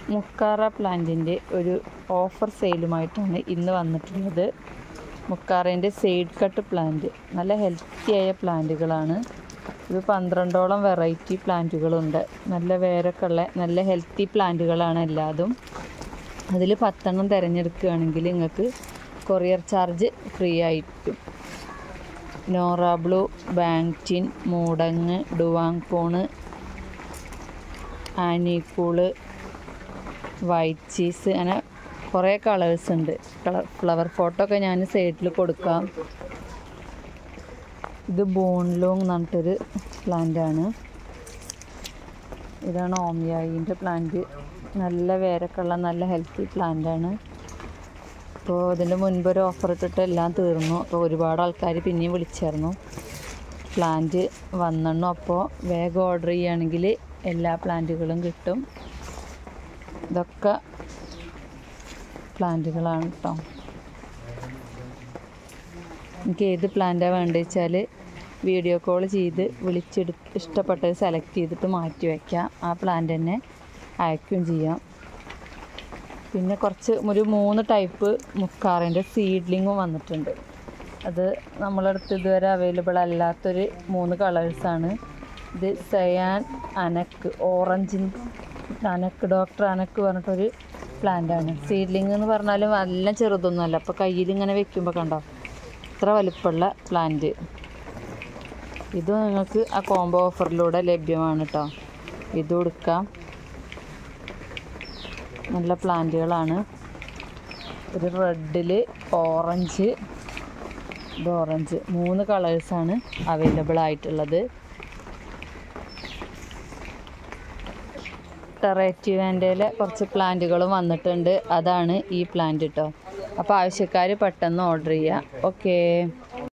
മുക്കാറ പ്ലാന്റിൻ്റെ ഒരു ഓഫർ സെയിലുമായിട്ടാണ് ഇന്ന് വന്നിട്ടുള്ളത് മുക്കാറേൻ്റെ സൈഡ് കട്ട് പ്ലാന്റ് നല്ല ഹെൽത്തിയായ പ്ലാന്റുകളാണ് ഇത് പന്ത്രണ്ടോളം വെറൈറ്റി പ്ലാന്റുകളുണ്ട് നല്ല വേരൊക്കെ ഉള്ള നല്ല ഹെൽത്തി പ്ലാന്റുകളാണ് എല്ലാതും അതിൽ പത്തെണ്ണം തിരഞ്ഞെടുക്കുകയാണെങ്കിൽ നിങ്ങൾക്ക് കൊറിയർ ചാർജ് ഫ്രീ ആയിരിക്കും നോറ ബ്ലൂ ബാങ്ക്റ്റിൻ മൂടങ്ങ് ഡുവാങ് പോണ് ആനിക്കൂള് വൈറ്റ് ചീസ് അങ്ങനെ കുറേ കളേഴ്സ് ഉണ്ട് കളർ ഫ്ലവർ ഫോട്ടോ ഒക്കെ ഞാൻ സൈഡിൽ കൊടുക്കാം ഇത് ബോൺലോങ് എന്ന് പറഞ്ഞിട്ടൊരു പ്ലാന്റ് ആണ് ഇതാണ് ഓമിയായിൻ്റെ പ്ലാന്റ് നല്ല വേരൊക്കെ ഉള്ള നല്ല ഹെൽത്തി പ്ലാന്റ് ആണ് അപ്പോൾ ഇതിൻ്റെ മുൻപ് ഒരു ഓഫർ ഇട്ടിട്ട് എല്ലാം തീർന്നു അപ്പോൾ ഒരുപാട് ആൾക്കാർ പിന്നെയും വിളിച്ചായിരുന്നു പ്ലാന്റ് വന്നെണ്ണു അപ്പോൾ വേഗം ഓർഡർ ചെയ്യുകയാണെങ്കിൽ എല്ലാ പ്ലാന്റുകളും കിട്ടും ഇതൊക്കെ പ്ലാന്റുകളാണ് കേട്ടോ എനിക്ക് ഏത് പ്ലാന്റാണ് വേണ്ടത് വെച്ചാൽ വീഡിയോ കോൾ ചെയ്ത് വിളിച്ചെടുത്ത് ഇഷ്ടപ്പെട്ടത് സെലക്ട് ചെയ്തിട്ട് മാറ്റി വയ്ക്കാം ആ പ്ലാന്റ് തന്നെ അയക്കുകയും ചെയ്യാം പിന്നെ കുറച്ച് ഒരു മൂന്ന് ടൈപ്പ് മുക്കാറിൻ്റെ സീഡ്ലിങ്ങും വന്നിട്ടുണ്ട് അത് നമ്മളടുത്ത് ഇതുവരെ അവൈലബിൾ അല്ലാത്തൊരു മൂന്ന് കളേഴ്സാണ് ഇത് സയാൻ അനക്ക് ഓറഞ്ചിൻ അനക്ക് ഡോക്ടർ അനക്ക് പറഞ്ഞിട്ടൊരു പ്ലാന്റാണ് സീഡ്ലിംഗ് എന്ന് പറഞ്ഞാൽ നല്ല ചെറുതൊന്നുമല്ല അപ്പോൾ കയ്യിൽ ഇങ്ങനെ വെക്കുമ്പോൾ കണ്ടോ ഇത്ര വലിപ്പമുള്ള പ്ലാന്റ് ഇത് നിങ്ങൾക്ക് ആ കോംബോ ഓഫറിലൂടെ ലഭ്യമാണ് കേട്ടോ ഇത് കൊടുക്കാം നല്ല പ്ലാന്റുകളാണ് ഒരു റെഡിൽ ഓറഞ്ച് ഇത് ഓറഞ്ച് മൂന്ന് കളേഴ്സാണ് അവൈലബിൾ ആയിട്ടുള്ളത് ടെറേറ്റീവേൻ്റെ കുറച്ച് പ്ലാന്റുകളും വന്നിട്ടുണ്ട് അതാണ് ഈ പ്ലാന്റ് കേട്ടോ അപ്പോൾ ആവശ്യക്കാർ പെട്ടെന്ന് ഓർഡർ ചെയ്യുക ഓക്കേ